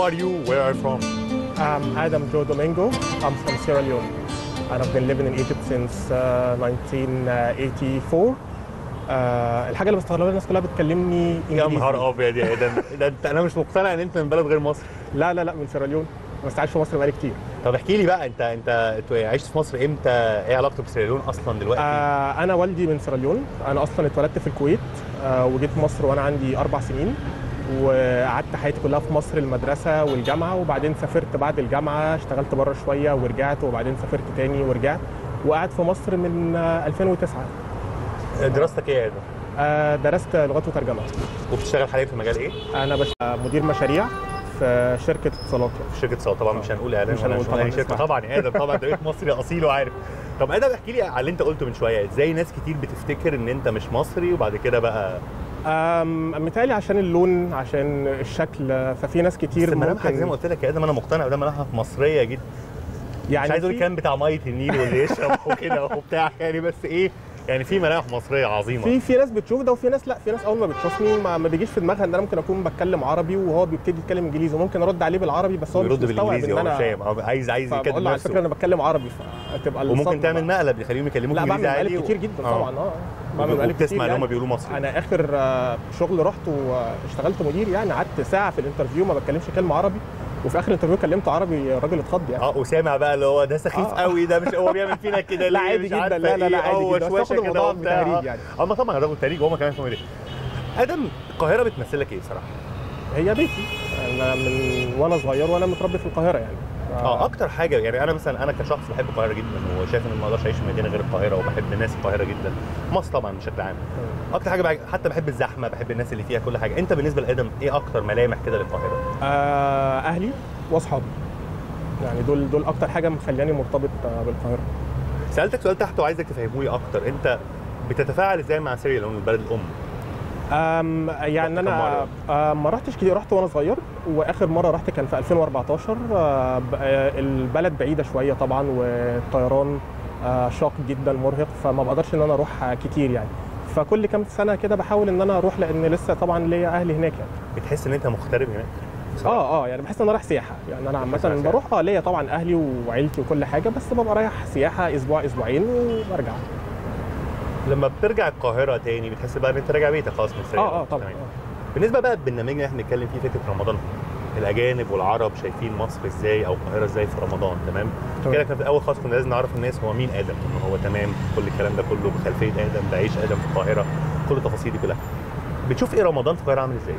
are you? Where are you from? I'm Adam Joe Domingo. I'm from Sierra Leone. And I've been living in Egypt since uh, 1984. Uh, الحاجة اللي بستغربها الناس كلها بتكلمني يا انجليزي نهار ابيض يا ادم ده انت انا مش مقتنع ان انت من بلد غير مصر لا لا لا من سيراليون بس عايش في مصر بقالي كتير طب احكي لي بقى انت انت عشت في مصر امتى ايه علاقتك بسيراليون اصلا دلوقتي آه انا والدي من سيراليون انا اصلا اتولدت في الكويت آه وجيت مصر وانا عندي اربع سنين وقعدت حياتي كلها في مصر المدرسه والجامعه وبعدين سافرت بعد الجامعه اشتغلت بره شويه ورجعت وبعدين سافرت تاني ورجعت وقعدت في مصر من آه 2009 دراستك ايه يا ادم آه درست لغات وترجمه وبتشتغل حاليا في مجال ايه انا بش... مدير مشاريع في شركه اتصالات في شركه سوا طبعا مش هنقول اعلان مش ولا هنقول هنقول اي طبعاً شركه اسمها. طبعا يا ادم طبعا انت بقيت مصري اصيل وعارف طب ادم احكي لي على اللي انت قلته من شويه ازاي ناس كتير بتفتكر ان انت مش مصري وبعد كده بقى أم، متهيألي عشان اللون عشان الشكل ففي ناس كتير بس ملامحك زي ما ممكن قلت لك يا ادم انا مقتنع ده ملامحك مصريه جدا يعني مش عايز اقول في- كان بتاع ميه النيل واللي يشرب وكده وبتاع يعني بس ايه يعني في ملامح مصريه عظيمه في في ناس بتشوف ده وفي ناس لا في ناس اول ما بتشوفني ما, ما بيجيش في دماغها ان انا ممكن اكون بتكلم عربي وهو بيبتدي يتكلم انجليزي وممكن ارد عليه بالعربي بس هو مش بيرد مستوعب بالانجليزي ان هو مش انا فاهم هو عايز عايز فبقول يكلم له على فكره نفسه انا بتكلم عربي فتبقى وممكن الصدمة تعمل بقى. مقلب يخليهم يكلموك لا بعمل انجليزي عادي مقالب و- كتير جدا آه. طبعا اه بعمل مقالب كتير وبتسمع ان يعني. هم بيقولوا مصري انا اخر آه، شغل رحت واشتغلت مدير يعني قعدت ساعه في الانترفيو ما بتكلمش كلمه عربي وفي اخر الانترفيو كلمت عربي الراجل اتخض يعني اه وسامع بقى اللي هو ده سخيف آه. قوي ده مش هو بيعمل فينا كده لا ليه عادي مش جدا، عارفة لا، لا، لا، إيه، عادي هو جدا. بس شوشة باخد كده الموضوع وبتاع. بتهريج يعني. اما طبعا الراجل تهريج وهم كمان كوميدي ادم القاهره بتمثل لك ايه بصراحه؟ هي بيتي انا من وانا صغير وانا متربي في القاهره يعني اه اكتر حاجه يعني انا مثلا انا كشخص بحب القاهره جدا وشايف ان ما اقدرش اعيش في مدينه غير القاهره وبحب ناس القاهره جدا مصر طبعا بشكل عام اكتر حاجه بع- حتى بحب الزحمه بحب الناس اللي فيها كل حاجه انت بالنسبه لادم ايه اكتر ملامح كده للقاهره آه، اهلي واصحابي يعني دول دول اكتر حاجه مخلياني مرتبط آه، بالقاهره سالتك سؤال تحت وعايزك تفهمه لي اكتر انت بتتفاعل ازاي مع سيريا لون البلد الام أم يعني رحت كم انا آه، ما رحتش كتير رحت وانا صغير واخر مره رحت كان في 2014 آه، ب- آه، البلد بعيده شويه طبعا والطيران آه، شاق جدا مرهق فما بقدرش ان انا اروح آه، كتير يعني فكل كام سنه كده بحاول ان انا اروح لان لسه طبعا ليا اهلي هناك يعني بتحس ان انت مغترب هناك بصراحة. اه اه يعني بحس ان انا رايح سياحه يعني انا بتحس إنك عامه رايح بروح اه ليا طبعا اهلي وعيلتي وكل حاجه بس ببقى رايح سياحه اسبوع اسبوعين وبرجع لما بترجع القاهره تاني بتحس بقى ان انت راجع بيتك خلاص من سيريا اه اه طبعا تمام. آه. بالنسبه بقى برنامجنا اللي احنا بنتكلم فيه فكره رمضان الاجانب والعرب شايفين مصر ازاي او القاهره ازاي في رمضان تمام تمام. كده كان في الاول خالص كنا لازم نعرف الناس هو مين ادم ان هو تمام كل الكلام ده كله بخلفيه ادم بعيش ادم في القاهره كل التفاصيل دي كلها بتشوف ايه رمضان في القاهره عامل ازاي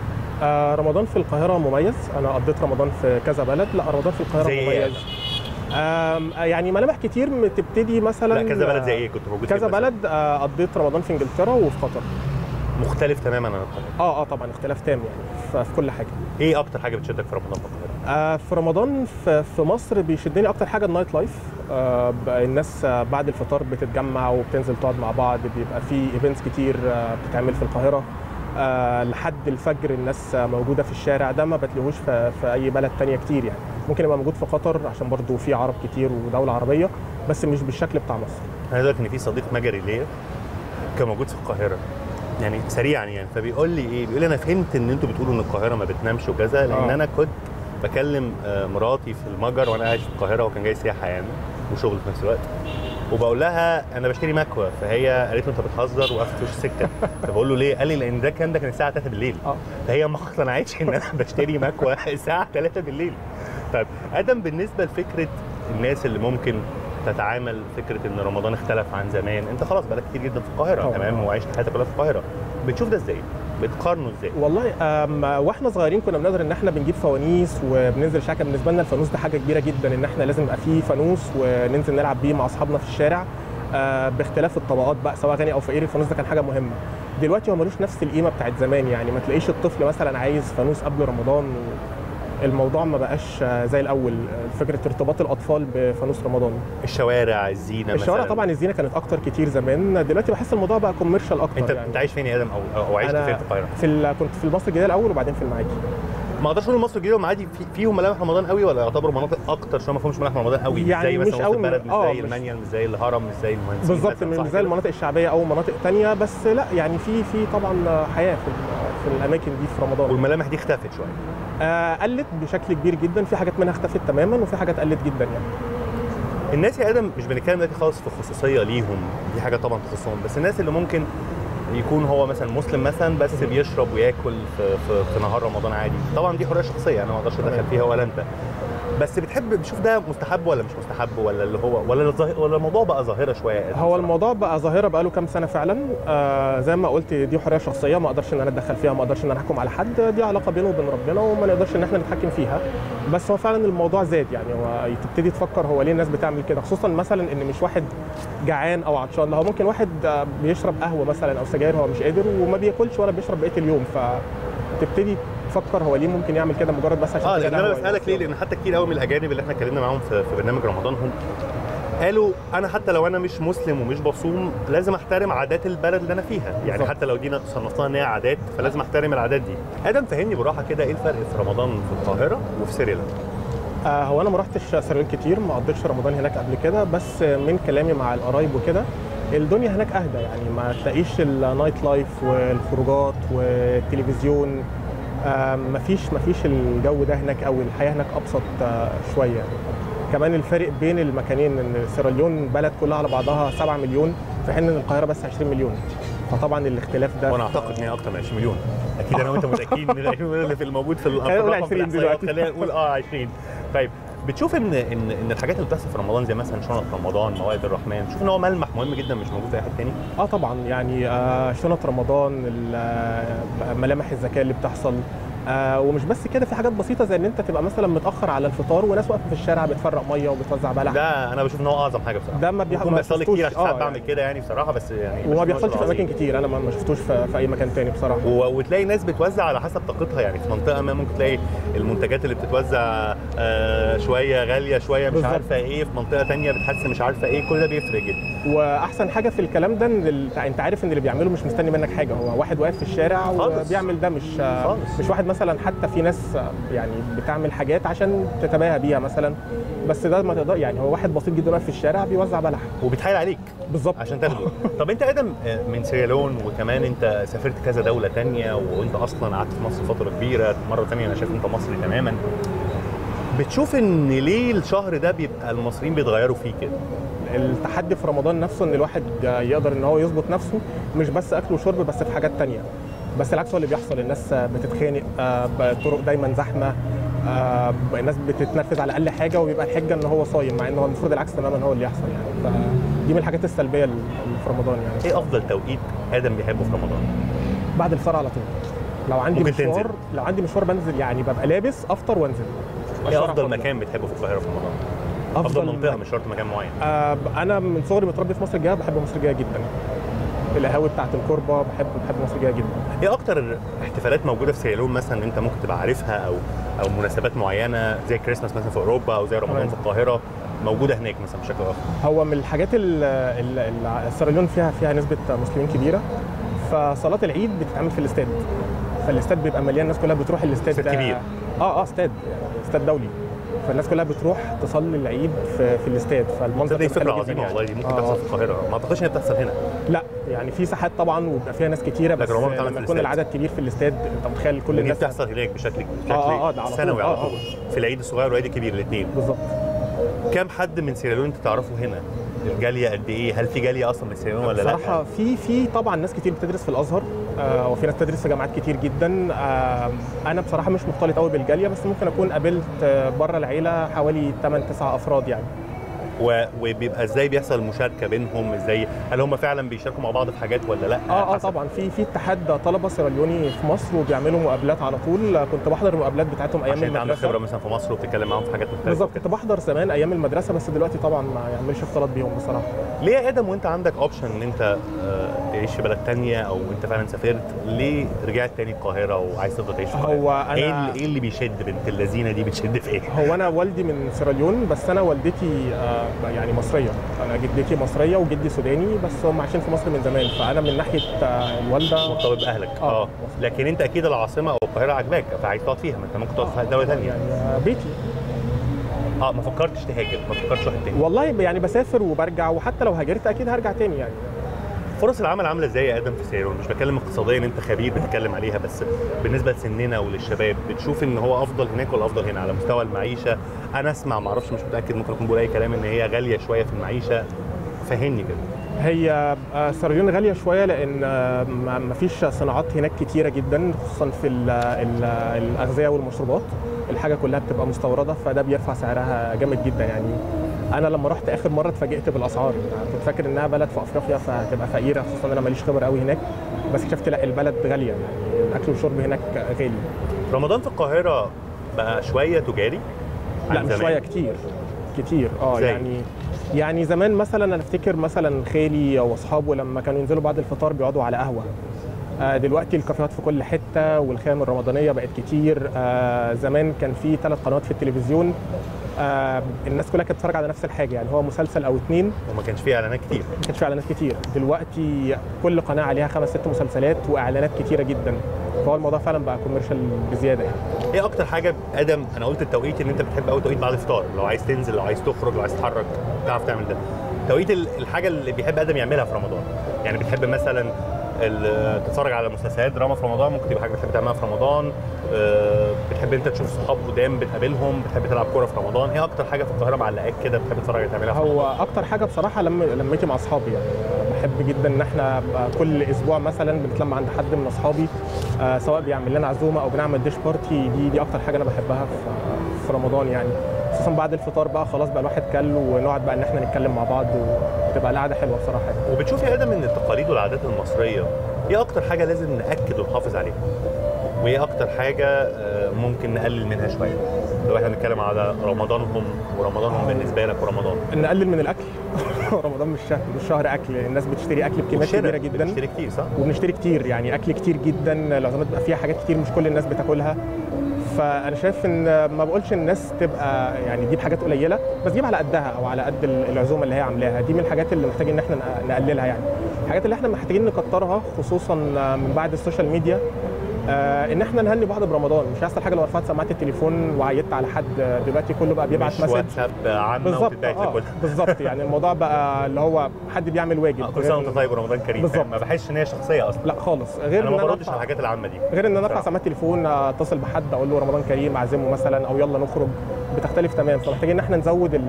آه رمضان في القاهرة مميز أنا قضيت رمضان في كذا بلد لا رمضان في القاهرة زي إيه مميز آم آه، يعني ملامح كتير بتبتدي مثلا لا كذا بلد زي ايه كنت موجود كذا فين مثلاً؟ بلد آه قضيت رمضان في انجلترا وفي قطر مختلف تماما عن القاهره اه اه طبعا اختلاف تام يعني ف- في كل حاجة ايه اكتر حاجه بتشدك في رمضان في القاهره آه في رمضان في, في مصر بيشدني أكتر حاجة النايت لايف آه ب- الناس آه بعد الفطار بتتجمع وبتنزل تقعد مع بعض بيبقى في ايفنتس كتير آه بتتعمل في القاهرة آه لحد الفجر الناس آه موجودة في الشارع ده ما بتلاقوش في, في أي بلد تانية كتير يعني ممكن يبقى موجود في قطر عشان برضو في عرب كتير ودولة عربية بس مش بالشكل بتاع مصر انا عايز اقول لك ان في صديق مجري ليا كان موجود في القاهره يعني سريعا يعني فبيقول لي ايه بيقول لي انا فهمت ان انتوا بتقولوا ان القاهره ما بتنامش وكذا لان آه. انا كنت بكلم آه، مراتي في المجر وانا قاعد في القاهره وكان جاي سياحه يعني وشغل في نفس الوقت وبقول لها انا بشتري مكوى فهي قالت له انت بتهزر وقفت في وش السكه فبقول له ليه؟ قال لي لان ده الكلام ده كان الساعه 3 بالليل اه فهي ما اقتنعتش ان انا بشتري مكوى الساعه 3 بالليل طيب ادم بالنسبه لفكره الناس اللي ممكن تتعامل فكره ان رمضان اختلف عن زمان انت خلاص بقالك كتير جدا في القاهره طبعاً. تمام وعشت حياتك كلها في القاهره بتشوف ده ازاي بتقارنه ازاي والله آم، واحنا صغيرين كنا بنقدر ان احنا بنجيب فوانيس وبننزل شعكه بالنسبه لنا الفانوس ده حاجه كبيره جدا ان احنا لازم يبقى فيه فانوس وننزل نلعب بيه مع اصحابنا في الشارع آه، باختلاف الطبقات بقى سواء غني او فقير الفانوس ده كان حاجه مهمه دلوقتي هو ملوش نفس القيمه بتاعت زمان يعني ما تلاقيش الطفل مثلا عايز فانوس قبل رمضان الموضوع ما بقاش آه، زي الاول آه، فكره ارتباط الاطفال بفانوس رمضان الشوارع الزينه الشوارع مثلاً. طبعا الزينه كانت اكتر كتير زمان دلوقتي بحس الموضوع بقى كوميرشال اكتر انت يعني انت عايش فين يا ادم او او عشت أنا فين في القاهره في ال- كنت في مصر الجديده الاول وبعدين في المعادي ما اقدرش اقول مصر الجديده والمعادي في- فيهم ملامح رمضان قوي ولا يعتبروا مناطق اكتر شويه ما فيهمش ملامح رمضان قوي يعني زي مثلا مش وسط قوي البلد مش آه، زي مش- المانيال مش زي الهرم مش زي المهندسين بالظبط مثلاً، مش صح زي كده؟ المناطق الشعبيه او مناطق تانية بس لا يعني في في طبعا حياه في في الاماكن دي في رمضان والملامح دي اختفت شويه آه قلت بشكل كبير جدا في حاجات منها اختفت تماما وفي حاجات قلت جدا يعني الناس يا ادم مش بنتكلم دلوقتي خالص في خصوصيه ليهم دي حاجه طبعا تخصهم بس الناس اللي ممكن يكون هو مثلا مسلم مثلا بس بيشرب وياكل في, في, في نهار رمضان عادي طبعا دي حريه شخصيه انا ما اقدرش ادخل فيها ولا انت بس بتحب بتشوف ده مستحب ولا مش مستحب ولا اللي هو ولا الظاهر ولا الموضوع بقى ظاهره شويه يا آدم هو بصراحة؟ الموضوع بقى ظاهره بقى له كام سنه فعلا آه زي ما قلت دي حريه شخصيه ما اقدرش ان انا اتدخل فيها ما اقدرش ان انا احكم على حد دي علاقه بينه وبين ربنا وما نقدرش ان احنا نتحكم فيها بس هو فعلا الموضوع زاد يعني هو تبتدي تفكر هو ليه الناس بتعمل كده خصوصا مثلا ان مش واحد جعان او عطشان لا هو ممكن واحد آه، بيشرب قهوه مثلا او سجاير هو مش قادر وما بياكلش ولا بيشرب بقيه اليوم فتبتدي تفكر هو ليه ممكن يعمل كده مجرد بس عشان اه فنجان لان انا قهوة بسالك ليه لان حتى كتير قوي من الاجانب اللي احنا اتكلمنا معاهم في, في برنامج رمضان هم قالوا انا حتى لو انا مش مسلم ومش بصوم لازم احترم عادات البلد اللي انا فيها يعني بالظبط. حتى لو دي صنفناها ان هي عادات فلازم احترم العادات دي ادم فهمني بالراحه كده ايه الفرق في رمضان في القاهره وفي سريلانكا آه هو انا ما رحتش سريلان كتير ما قضيتش رمضان هناك قبل كده بس من كلامي مع القرايب وكده الدنيا هناك اهدى يعني ما تلاقيش النايت لايف والخروجات والتلفزيون آه مفيش مفيش الجو ده هناك قوي الحياه هناك ابسط آه شويه كمان الفرق بين المكانين ان سيراليون بلد كلها على بعضها 7 مليون في حين ان القاهره بس 20 مليون فطبعا الاختلاف ده وانا اعتقد ان هي اكتر من 20 مليون اكيد انا وانت متاكدين ان ال 20 مليون اللي في الموجود في ال- في خلينا نقول الرقم في 20 الإحصائيات. دلوقتي. خلينا نقول اه 20 طيب بتشوف ان ان ان الحاجات اللي بتحصل في رمضان زي مثلا شنط رمضان موائد الرحمن بتشوف ان هو ملمح مهم جدا مش موجود في اي حد تاني اه طبعا يعني آه شنط رمضان ال- آه، ملامح الزكاه اللي بتحصل آه ومش بس كده في حاجات بسيطه زي ان انت تبقى مثلا متاخر على الفطار وناس واقفه في الشارع بتفرق ميه وبتوزع بلح ده انا بشوف ان هو اعظم حاجه بصراحه ده ما بيح- بيكون ما بيحصل لي شفتوش. كتير عشان آه، ساعات يعني. بعمل كده يعني بصراحه بس يعني وما بشوف بيحصلش في العظيم. اماكن كتير انا ما ما شفتوش في, في اي مكان تاني بصراحه و- وتلاقي ناس بتوزع على حسب طاقتها يعني في منطقه ما ممكن تلاقي المنتجات اللي بتتوزع آه، شويه غاليه شويه مش بالظبط. عارفه ايه في منطقه تانية بتحس مش عارفه ايه كل ده بيفرق جدا واحسن حاجه في الكلام ده ان ال- انت عارف ان اللي بيعمله مش مستني منك حاجه هو واحد واقف في الشارع خالص. وبيعمل ده مش خالص. مش واحد مثلا حتى في ناس يعني بتعمل حاجات عشان تتباهى بيها مثلا بس ده ما تقدر يعني هو واحد بسيط جدا واقف في الشارع بيوزع بلح وبيتحايل عليك بالظبط عشان تاخده طب انت ادم آه، من سيرالون وكمان انت سافرت كذا دوله تانية وانت اصلا قعدت في مصر فتره كبيره مره تانية انا شايف انت مصري تماما بتشوف ان ليه الشهر ده بيبقى المصريين بيتغيروا فيه كده التحدي في رمضان نفسه ان الواحد يقدر ان هو يظبط نفسه مش بس اكل وشرب بس في حاجات تانية بس العكس هو اللي بيحصل الناس بتتخانق آه، الطرق دايما زحمه آه، الناس بتتنرفز على اقل حاجه وبيبقى الحجه ان هو صايم مع ان هو المفروض العكس تماما هو اللي يحصل يعني فدي من الحاجات السلبيه اللي في رمضان يعني ايه افضل توقيت ادم بيحبه في رمضان بعد الفطار على طول لو عندي ممكن مشوار تنزل. لو عندي مشوار بنزل يعني ببقى لابس افطر وانزل ايه الشارع افضل فاضي. مكان بتحبه في القاهره في رمضان افضل منطقه مش شرط مكان معين آه انا من صغري متربي في مصر الجديده بحب مصر الجديده جدا القهاوي بتاعت الكوربه بحب بحب مصر الجديده جدا ايه اكتر احتفالات موجوده في سيرالون مثلا انت ممكن تبقى عارفها او او مناسبات معينه زي كريسماس مثلا في اوروبا او زي رمضان تمام. في القاهره موجوده هناك مثلا بشكل اخر هو من الحاجات اللي سيراليون فيها فيها نسبه مسلمين كبيره فصلاه العيد بتتعمل في الاستاد فالاستاد بيبقى مليان الناس كلها بتروح الاستاد استاد ده- كبير. اه اه استاد يعني استاد دولي فالناس كلها بتروح تصلي العيد في, في الاستاد فالمنظر دي بيبقى فكره حلو جداً عظيمه يعني. والله دي ممكن آه، تحصل آه. في القاهره ما اعتقدش ان هي بتحصل هنا لا يعني في ساحات طبعا وبيبقى فيها ناس كتيره بس لكن عمرها ما بتعمل في لما يكون الاستاد. العدد كبير في الاستاد انت متخيل كل ودي الناس بتحصل هناك بشكل بشكل آه، آه، ده على طول. سنوي على آه، آه. طول في العيد الصغير والعيد الكبير الاثنين بالظبط كام حد من سيرالون انت تعرفه هنا الجاليه قد ايه هل في جاليه اصلا من سيرالون ولا لا بصراحة في في طبعا ناس كتير بتدرس في الازهر آه وفي ناس بتدرس في جامعات كتير جدا آه انا بصراحة مش مختلط قوي بالجالية بس ممكن اكون قابلت آه بره العيلة حوالي 8 9 افراد يعني و- وبيبقى ازاي بيحصل المشاركه بينهم ازاي هل هم فعلا بيشاركوا مع بعض في حاجات ولا لا اه اه حسب. طبعا في في اتحاد طلبة سيراليوني في مصر وبيعملوا مقابلات على طول آه، كنت بحضر المقابلات بتاعتهم ايام عشان انت عندك خبره المدرسة مثلا في مصر وبتتكلم معاهم في حاجات مختلفه بالظبط وكده. كنت بحضر زمان ايام المدرسة بس دلوقتي طبعا ما يعملش اختلاط بيهم بصراحة ليه يا ادم وانت عندك اوبشن ان انت آه، تعيش في بلد تانية او انت فعلا سافرت ليه رجعت تاني القاهره وعايز تفضل تعيش في القاهره هو أنا- ايه اللي, ايه اللي بيشد بنت اللذينه دي بتشد في ايه هو انا والدي من سيراليون بس انا والدتي آه، يعني مصريه انا جدتي مصريه وجدي سوداني بس هم عايشين في مصر من زمان فانا من ناحيه آه، الوالده مرتبط باهلك آه. اه لكن انت اكيد العاصمه او القاهره عجباك فعايز تقعد فيها ما انت ممكن تقعد في دوله تانية يعني آه، بيتي اه ما فكرتش تهاجر ما فكرتش واحد تاني والله يعني بسافر وبرجع وحتى لو هاجرت اكيد هرجع تاني يعني فرص العمل عامله ازاي يا ادم في سيرون مش بتكلم اقتصاديا انت خبير بتتكلم عليها بس بالنسبه لسننا وللشباب بتشوف ان هو افضل هناك ولا افضل هنا على مستوى المعيشه انا اسمع ما اعرفش مش متاكد ممكن اكون بقول اي كلام ان هي غاليه شويه في المعيشه فهمني كده هي آه، سيراليون غاليه شويه لان آه، ما ما فيش صناعات هناك كتيره جدا خصوصا في ال ال الاغذيه والمشروبات الحاجه كلها بتبقى مستورده فده بيرفع سعرها جامد جدا يعني انا لما رحت اخر مره اتفاجئت بالاسعار يعني كنت فاكر انها بلد في افريقيا فهتبقى فقيره خصوصا انا ماليش خبر قوي هناك بس اكتشفت لا البلد غاليه يعني الاكل والشرب هناك غالي رمضان في القاهره بقى شويه تجاري عن لا مش زمان. شويه كتير كتير اه زي؟ يعني يعني زمان مثلا انا افتكر مثلا خالي واصحابه لما كانوا ينزلوا بعد الفطار بيقعدوا على قهوه آه، دلوقتي الكافيهات في كل حته والخيام الرمضانيه بقت كتير آه، زمان كان في ثلاث قنوات في التلفزيون آه، الناس كلها كانت بتتفرج على نفس الحاجه يعني هو مسلسل او اتنين وما كانش فيه اعلانات كتير ما كانش في اعلانات كتير دلوقتي كل قناه عليها خمس ست مسلسلات واعلانات كتيره جدا فهو الموضوع فعلا بقى كوميرشال بزياده يعني ايه اكتر حاجه ادم انا قلت التوقيت ان انت بتحب قوي توقيت بعد الفطار لو عايز تنزل لو عايز تخرج لو عايز تتحرك تعرف تعمل ده توقيت ال- الحاجه اللي بيحب ادم يعملها في رمضان يعني بتحب مثلا ال- تتفرج على مسلسلات دراما في رمضان ممكن تبقى حاجه بتحب تعملها في رمضان آه، بتحب انت تشوف صحاب قدام بتقابلهم بتحب تلعب كوره في رمضان ايه اكتر حاجه في القاهره معلقاك كده بتحب تتفرج تعملها في هو اكتر حاجه بصراحه لما لميتي مع اصحابي يعني بحب جدا ان احنا بقى كل اسبوع مثلا بنتلم عند حد من اصحابي آه، سواء بيعمل لنا عزومه او بنعمل ديش بارتي دي دي اكتر حاجه انا بحبها في في رمضان يعني خصوصا بعد الفطار بقى خلاص بقى الواحد كل ونقعد بقى ان احنا نتكلم مع بعض وتبقى القعده حلوه بصراحه يعني. وبتشوف يا ادم ان التقاليد والعادات المصريه ايه اكتر حاجه لازم ناكد ونحافظ عليها وايه اكتر حاجه آه، ممكن نقلل منها شويه لو احنا بنتكلم على رمضانهم ورمضانهم بالنسبه لك ورمضان نقلل من الاكل رمضان مش شهر مش شهر اكل الناس بتشتري اكل بكميات والشراء. كبيره جدا بتشتري كتير صح وبنشتري كتير يعني اكل كتير جدا العزومات بيبقى فيها حاجات كتير مش كل الناس بتاكلها فانا شايف ان ما بقولش الناس تبقى يعني تجيب حاجات قليله بس جيب على قدها او على قد العزومه اللي هي عاملاها دي من الحاجات اللي محتاجين ان احنا نقللها يعني الحاجات اللي احنا محتاجين نكترها خصوصا من بعد السوشيال ميديا آه، ان احنا نهني بعض برمضان مش هيحصل حاجه لو رفعت سماعه التليفون وعيطت على حد دلوقتي كله بقى بيبعت مش مسج واتساب عامه بالظبط وتتبعت آه لكل بالظبط يعني الموضوع بقى اللي هو حد بيعمل واجب آه، كل سنه وانت طيب ورمضان كريم بالظبط. فاهم؟ ما بحسش ان هي شخصيه اصلا لا خالص غير انا ما إن بردش أرفع- على الحاجات العامه دي غير ان انا ارفع بصراحة. سماعه التليفون اتصل بحد اقول له رمضان كريم اعزمه مثلا او يلا نخرج بتختلف تمام فمحتاجين ان احنا نزود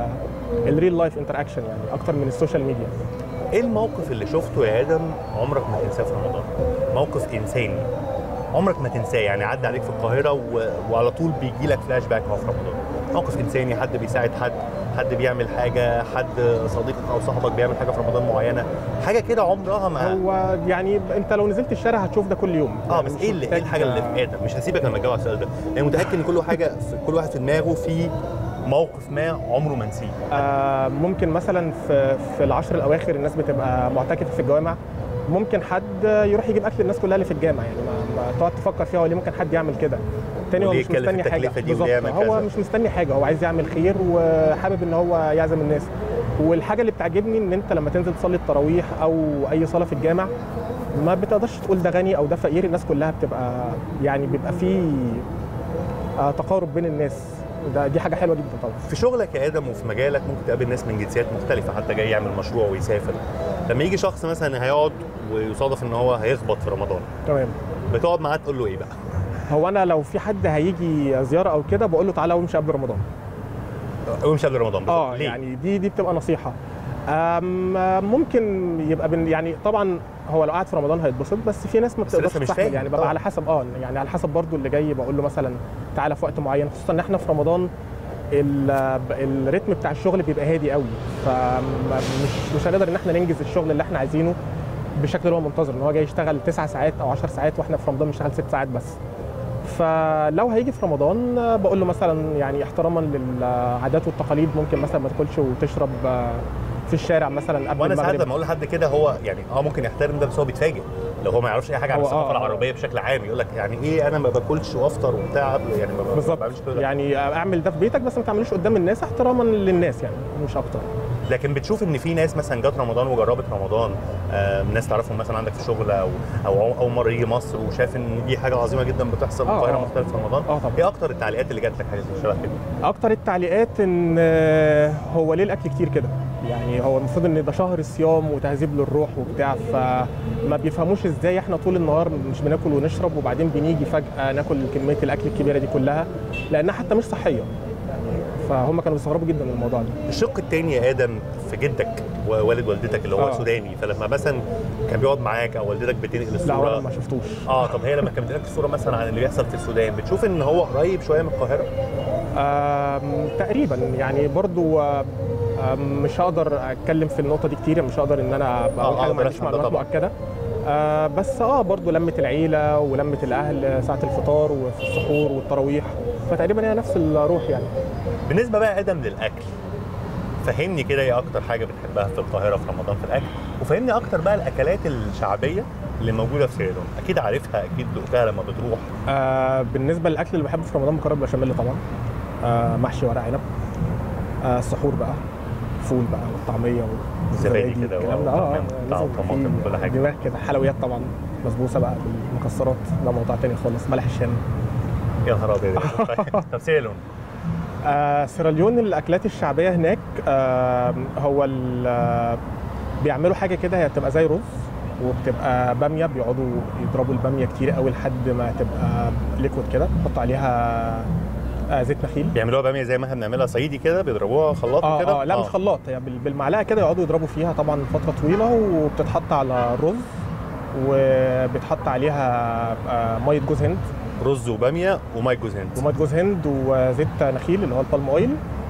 الريل لايف انتراكشن يعني اكتر من السوشيال ميديا ايه الموقف اللي شفته يا ادم عمرك ما تنساه في رمضان موقف انساني عمرك ما تنساه يعني عدى عليك في القاهره و... وعلى طول بيجي لك فلاش باك هو في رمضان موقف انساني حد بيساعد حد حد بيعمل حاجه حد صديقك او صاحبك بيعمل حاجه في رمضان معينه حاجه كده عمرها ما هو يعني انت لو نزلت الشارع هتشوف ده كل يوم اه يعني بس مش ايه اللي ايه محتاج- الحاجه اللي في ادم مش هسيبك لما تجاوب على السؤال ده لان متاكد ان كل حاجه في كل واحد في دماغه في موقف ما عمره ما نسيه آه ممكن مثلا في في العشر الاواخر الناس بتبقى معتكفه في الجوامع ممكن حد يروح يجيب اكل الناس كلها اللي في الجامع يعني ما, ما تقعد تفكر فيها هو ليه ممكن حد يعمل كده تاني هو وليه مش يكلف مستني حاجه التكلفة دي بالظبط وليه يعمل هو كذا؟ مش مستني حاجه هو عايز يعمل خير وحابب ان هو يعزم الناس والحاجه اللي بتعجبني ان انت لما تنزل تصلي التراويح او اي صلاه في الجامع ما بتقدرش تقول ده غني او ده فقير الناس كلها بتبقى يعني بيبقى في آه تقارب بين الناس ده دي حاجه حلوه جدا طبعا في شغلك يا ادم وفي مجالك ممكن تقابل ناس من جنسيات مختلفه حتى جاي يعمل مشروع ويسافر لما يجي شخص مثلا هيقعد ويصادف ان هو هيخبط في رمضان تمام بتقعد معاه تقول له ايه بقى هو انا لو في حد هيجي زياره او كده بقول له تعالى وامشي قبل رمضان ومش قبل رمضان بالظبط. اه ليه؟ يعني دي دي بتبقى نصيحه أم ممكن يبقى بن يعني طبعا هو لو قاعد في رمضان هيتبسط بس في ناس ما بس بتقدرش لسه مش تستحمل فاهم. يعني ببقى آه. على حسب اه يعني على حسب برضو اللي جاي بقول له مثلا تعالى في وقت معين خصوصا ان احنا في رمضان ال- الريتم بتاع الشغل بيبقى هادي قوي فمش مش هنقدر ان احنا ننجز الشغل اللي احنا عايزينه بالشكل اللي هو منتظر ان هو جاي يشتغل 9 ساعات او 10 ساعات واحنا في رمضان بنشتغل 6 ساعات بس فلو هيجي في رمضان آه، بقول له مثلا يعني احتراما للعادات والتقاليد ممكن مثلا ما تاكلش وتشرب آه، في الشارع مثلا قبل وانا ساعات المغرب لما اقول لحد كده هو يعني اه ممكن يحترم ده بس هو بيتفاجئ لو هو ما يعرفش اي حاجه عن هو الثقافه آه. العربيه بشكل عام يقول لك يعني ايه انا ما باكلش وافطر وبتاع قبل يعني ما ما بالظبط بعملش كده يعني اعمل ده في بيتك بس ما تعملوش قدام الناس احتراما للناس يعني مش اكتر لكن بتشوف ان في ناس مثلا جت رمضان وجربت رمضان آه ناس تعرفهم مثلا عندك في الشغل او او اول مره يجي مصر وشاف ان دي حاجه عظيمه جدا بتحصل في آه، القاهره آه. مختلف في رمضان اه طبعا ايه اكتر التعليقات اللي جات لك حاجه شبه كده اكتر التعليقات ان آه، هو ليه الاكل كتير كده يعني هو المفروض ان ده شهر الصيام وتهذيب للروح وبتاع فما بيفهموش ازاي احنا طول النهار مش بناكل ونشرب وبعدين بنيجي فجاه ناكل كميه الاكل الكبيره دي كلها لانها حتى مش صحيه فهم كانوا بيستغربوا جدا من الموضوع ده الشق التاني يا ادم في جدك ووالد والدتك اللي هو آه. سوداني فلما مثلا كان بيقعد معاك او والدتك بتنقل لا ولا الصوره ما شفتوش اه طب هي لما كانت بتنقل الصوره مثلا عن اللي بيحصل في السودان بتشوف ان هو قريب شويه من القاهره آم، تقريبا يعني برضو آم، آم، مش هقدر اتكلم في النقطه دي كتير مش هقدر ان انا آه، اقول حاجه أقدر ما عنديش أفهم ده معلومات طبعاً. مؤكده آه بس اه برضو لمه العيله ولمه الاهل ساعه الفطار وفي السحور والتراويح فتقريبا هي نفس الروح يعني بالنسبه بقى يا ادم للاكل فهمني كده ايه اكتر حاجه بتحبها في القاهره في رمضان في الاكل وفهمني اكتر بقى الاكلات الشعبيه اللي موجوده في سيرالون اكيد عارفها اكيد دقتها لما بتروح آه بالنسبه للاكل اللي بحبه في رمضان مكرونه بشاميل طبعا آه محشي ورق عنب آه السحور بقى فول بقى والطعميه زبادي والزبادي كده الكلام ده اه وطعم- لازم طماطم يبقى فيه وكل حاجة. دماغ كده حلويات طبعا بسبوسه بقى بالمكسرات ده موضوع تاني خالص ملح الشام يا نهار ابيض طب سيرالون آه سيراليون الاكلات الشعبيه هناك آه هو ال- آه، بيعملوا حاجه كده هي بتبقى زي رز وبتبقى باميه بيقعدوا يضربوا الباميه كتير قوي لحد ما تبقى ليكويد كده يحطوا عليها آه زيت نخيل بيعملوها باميه زي ما احنا بنعملها صعيدي كده بيضربوها خلاط اه وكده اه لا مش خلاط هي بال- بالمعلقه كده يقعدوا يضربوا فيها طبعا فتره طويله وبتتحط على الرز وبتحط عليها آه ميه جوز هند رز وباميه وماي جوز هند وميه جوز هند وزيت نخيل اللي هو البالم اويل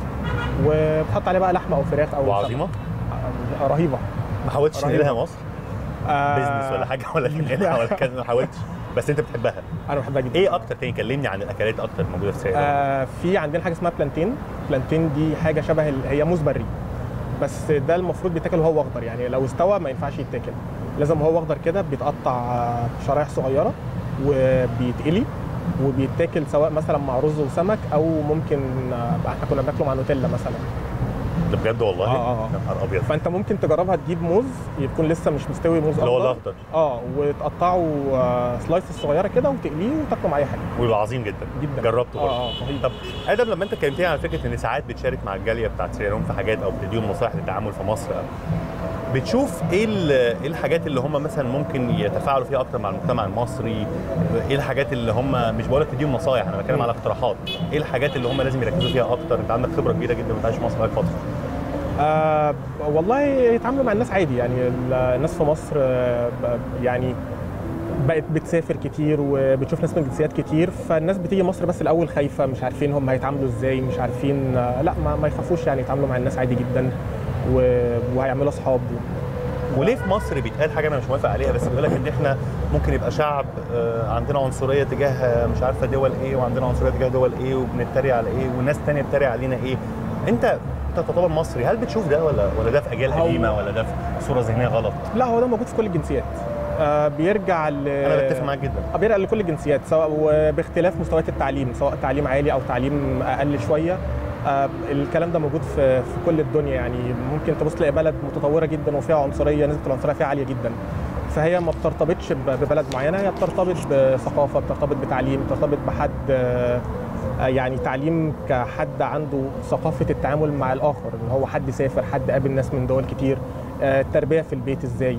وبتحط عليها بقى لحمه او فراخ او وعظيمه سمك. آه، رهيبه ما حاولتش رهيبة. تنقلها مصر آه بيزنس ولا حاجه ولا تنقلها ولا كده ما حاولتش بس انت بتحبها انا بحبها جدا ايه اكتر تاني كلمني عن الاكلات اكتر موجوده في سيرالون آه في عندنا حاجه اسمها بلانتين بلانتين دي حاجه شبه ال- هي موز بري بس ده المفروض بيتاكل وهو اخضر يعني لو استوى ما ينفعش يتاكل لازم هو اخضر كده بيتقطع آه، شرايح صغيره وبيتقلي وبيتاكل سواء مثلا مع رز وسمك او ممكن آه، احنا كنا بناكله مع نوتيلا مثلا ده بجد والله آه، آه، آه. يا نهار ابيض فانت ممكن تجربها تجيب موز يكون لسه مش مستوي موز اللي هو اخضر الاخضر اه وتقطعه آه، سلايس صغيره كده وتقليه وتاكله مع اي حاجه ويبقى عظيم جدا جدا جربته برضه اه اه رهيب طب ادم لما انت كلمتني على فكره ان ساعات بتشارك مع الجاليه بتاعت سيرالون في حاجات او بتديهم نصائح للتعامل في مصر بتشوف ايه ال- ايه الحاجات اللي هم مثلا ممكن يتفاعلوا فيها اكتر مع المجتمع المصري ايه الحاجات اللي هم مش بقول لك تديهم نصايح انا بتكلم مم. على اقتراحات ايه الحاجات اللي هم لازم يركزوا فيها اكتر انت عندك خبره كبيره جدا وانت عايش في مصر بقالك فتره آه والله يتعاملوا مع الناس عادي يعني ال- الناس في مصر آه ب- يعني بقت بتسافر كتير وبتشوف ناس من جنسيات كتير فالناس بتيجي مصر بس الاول خايفه مش عارفين هم هيتعاملوا ازاي مش عارفين آه لا ما, ما يخافوش يعني يتعاملوا مع الناس عادي جدا و- وهيعملوا اصحاب وليه في مصر بيتقال حاجه انا مش موافق عليها بس بيقول لك ان احنا ممكن يبقى شعب آه، عندنا عنصريه تجاه آه، مش عارفه دول ايه وعندنا عنصريه تجاه دول ايه وبنتريق على ايه والناس تانية بتتريق علينا ايه انت انت تعتبر مصري هل بتشوف ده ولا ولا ده في اجيال هو- قديمه ولا ده في صوره ذهنيه غلط لا هو ده موجود في كل الجنسيات آه بيرجع ل انا بتفق معاك جدا آه، بيرجع لكل الجنسيات سواء وباختلاف مستويات التعليم سواء تعليم عالي او تعليم اقل شويه آه، الكلام ده موجود في في كل الدنيا يعني ممكن تبص تلاقي بلد متطوره جدا وفيها عنصريه نسبه العنصريه فيها عاليه جدا فهي ما بترتبطش ب- ببلد معينه هي بترتبط بثقافه بترتبط بتعليم بترتبط بحد آه، آه، يعني تعليم كحد عنده ثقافه التعامل مع الاخر ان هو حد سافر حد قابل ناس من دول كتير آه، التربيه في البيت ازاي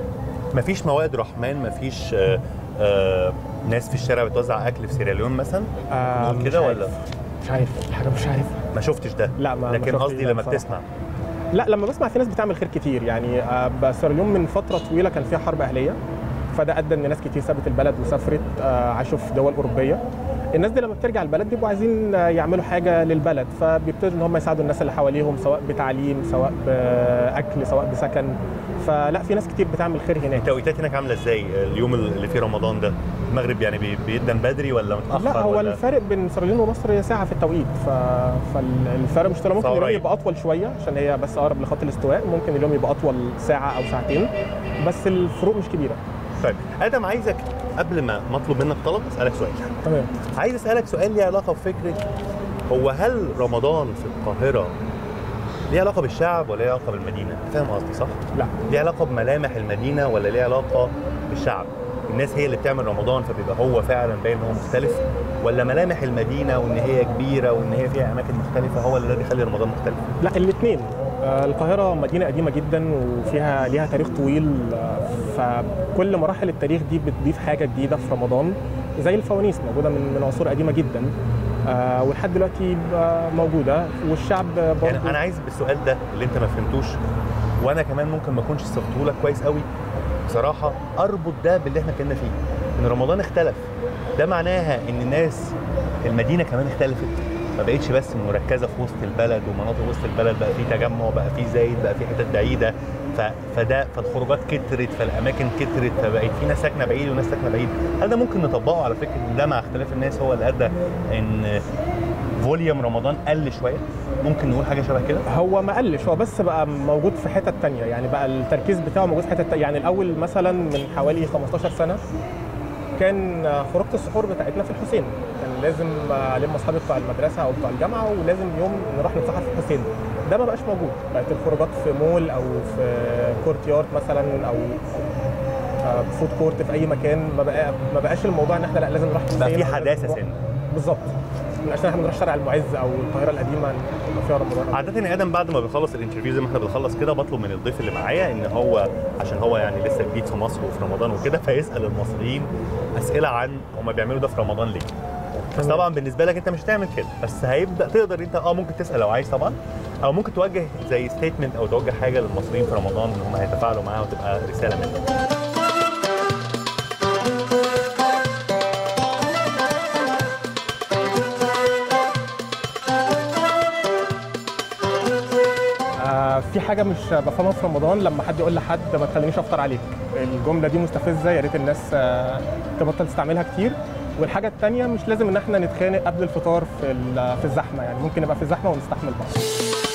مفيش موائد رحمن مفيش آه، آه، ناس في الشارع بتوزع اكل في سيراليون مثلا آه، نقول مش كده عارف. ولا مش عارف حاجه مش عارف ما شفتش ده لا ما ما لكن شفتش قصدي ده لما بصراحة. بتسمع لا لما بسمع في ناس بتعمل خير كتير يعني آه، بس اليوم من فتره طويله كان فيها حرب اهليه فده ادى ان ناس كتير سابت البلد وسافرت آه، عاشوا في دول اوروبيه الناس دي لما بترجع البلد بيبقوا عايزين آه، يعملوا حاجه للبلد فبيبتدوا ان هم يساعدوا الناس اللي حواليهم سواء بتعليم سواء باكل سواء بسكن فلا في ناس كتير بتعمل خير هناك التوقيتات هناك عامله ازاي اليوم اللي فيه رمضان ده المغرب يعني بي- بيقدم بدري ولا متاخر لا هو ولا الفرق بين سيراليون ومصر ساعه في التوقيت ف... فالفرق مش طويل. ممكن اليوم فقريب. يبقى اطول شويه عشان هي بس اقرب لخط الاستواء ممكن اليوم يبقى اطول ساعه او ساعتين بس الفروق مش كبيره طيب ادم عايزك قبل ما مطلب منك طلب اسالك سؤال تمام عايز اسالك سؤال ليه علاقه بفكره هو هل رمضان في القاهره ليه علاقه بالشعب ولا ليه علاقه بالمدينه فاهم قصدي صح لا ليه علاقه بملامح المدينه ولا ليه علاقه بالشعب الناس هي اللي بتعمل رمضان فبيبقى هو فعلا باين ان هو مختلف ولا ملامح المدينه وان هي كبيره وان هي فيها اماكن مختلفه هو اللي ده بيخلي رمضان مختلف لا الاثنين آه، القاهرة مدينة قديمة جدا وفيها ليها تاريخ طويل آه، فكل مراحل التاريخ دي بتضيف حاجة جديدة في رمضان زي الفوانيس موجودة من من عصور قديمة جدا آه، ولحد دلوقتي آه، موجودة والشعب برضه يعني انا عايز بالسؤال ده اللي انت ما فهمتوش وانا كمان ممكن ما اكونش صغته لك كويس قوي بصراحه اربط ده باللي احنا كنا فيه ان رمضان اختلف ده معناها ان الناس المدينه كمان اختلفت ما بقتش بس مركزه في وسط البلد ومناطق وسط البلد بقى في تجمع بقى في زايد بقى في حتت بعيده ف... فده فالخروجات كترت فالاماكن كترت فبقت في ناس ساكنه بعيد وناس ساكنه بعيد هل ده ممكن نطبقه على فكره ان ده مع اختلاف الناس هو اللي ادى ان فوليوم رمضان قل شويه ممكن نقول حاجه شبه كده هو ما قلش هو بس بقى موجود في حتت تانية يعني بقى التركيز بتاعه موجود في حتت تانية يعني الأول مثلا من حوالي 15 سنة كان خروجة السحور بتاعتنا في الحسين كان لازم ألم أصحابي بتوع المدرسة أو بتوع الجامعة ولازم يوم نروح نتسحر في الحسين ده ما بقاش موجود بقت الخروجات في مول أو في كورت يارد مثلا أو آه، فود كورت في أي مكان ما بقى ما بقاش الموضوع إن إحنا لا لازم نروح بقى الحسين في أو حداثه لازم نروح- سن بالظبط عشان احنا بنروح شارع المعز او القاهره القديمه نبقى فيها رمضان عادة يا ادم بعد ما بنخلص الانترفيو زي ما احنا بنخلص كده بطلب من الضيف اللي معايا ان هو عشان هو يعني لسه جديد في مصر وفي رمضان وكده فيسال المصريين اسئله عن هم بيعملوا ده في رمضان ليه بس تمام. طبعا بالنسبه لك انت مش هتعمل كده بس هيبدا تقدر انت اه ممكن تسال لو عايز طبعا او ممكن توجه زي ستيتمنت او توجه حاجه للمصريين في رمضان ان هم هيتفاعلوا معاها وتبقى رساله منك آه، في حاجه مش بفهمها في رمضان لما حد يقول لحد ما تخلينيش افطر عليك الجمله دي مستفزه يا ريت الناس آه، تبطل تستعملها كتير والحاجه الثانيه مش لازم ان احنا نتخانق قبل الفطار في ال- في الزحمه يعني ممكن نبقى في الزحمه ونستحمل بعض